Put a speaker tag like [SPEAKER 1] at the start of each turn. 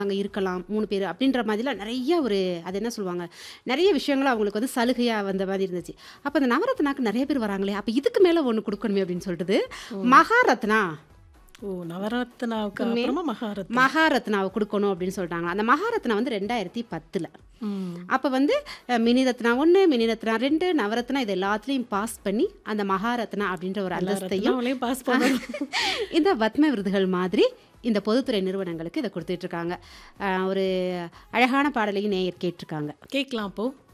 [SPEAKER 1] அங்கே இருக்கலாம் மூணு பேர் அப்படின்ற மாதிரிலாம் நிறைய ஒரு அது என்ன சொல்லுவாங்க நிறைய விஷயங்கள் அவங்களுக்கு வந்து சலுகையாக வந்த மாதிரி இருந்துச்சு அப்போ அந்த நவரத்னாக்கு நிறைய பேர் வராங்களே அப்போ இதுக்கு மேலே ஒன்று கொடுக்கணுமே அப்படின்னு சொல்லிட்டு மகாரத்னா
[SPEAKER 2] ஓ நவரத்னாவுக்கு அப்புறமா மகாரத்னா
[SPEAKER 1] மகாரத்னாவை கொடுக்கணும் அப்படின்னு சொல்லிட்டாங்க அந்த மகாரத்னா வந்து ரெண்டாயிரத்தி பத்தில்
[SPEAKER 2] ம்.
[SPEAKER 1] அப்போ வந்து அஹ், மினி ரத்னா ஒன்று மினி ரத்னா ரெண்டு நவரத்னா இது எல்லாத்துலேயும் பாஸ் பண்ணி அந்த மகாரத்னா அப்படின்ற ஒரு அந்தஸ்தையும்
[SPEAKER 2] ரத்னாவிலையும் பாஸ் பண்ணணும்
[SPEAKER 1] இந்த பத்ம விருதுகள் மாதிரி இந்த பொதுத்துறை நிறுவனங்களுக்கு இதை கொடுத்துட்டு இருக்காங்க அஹ், ஒரு அழகான பாடலையும் நேயர் கேட்டிருக்காங்க
[SPEAKER 2] கேட்கலாம் அப்போ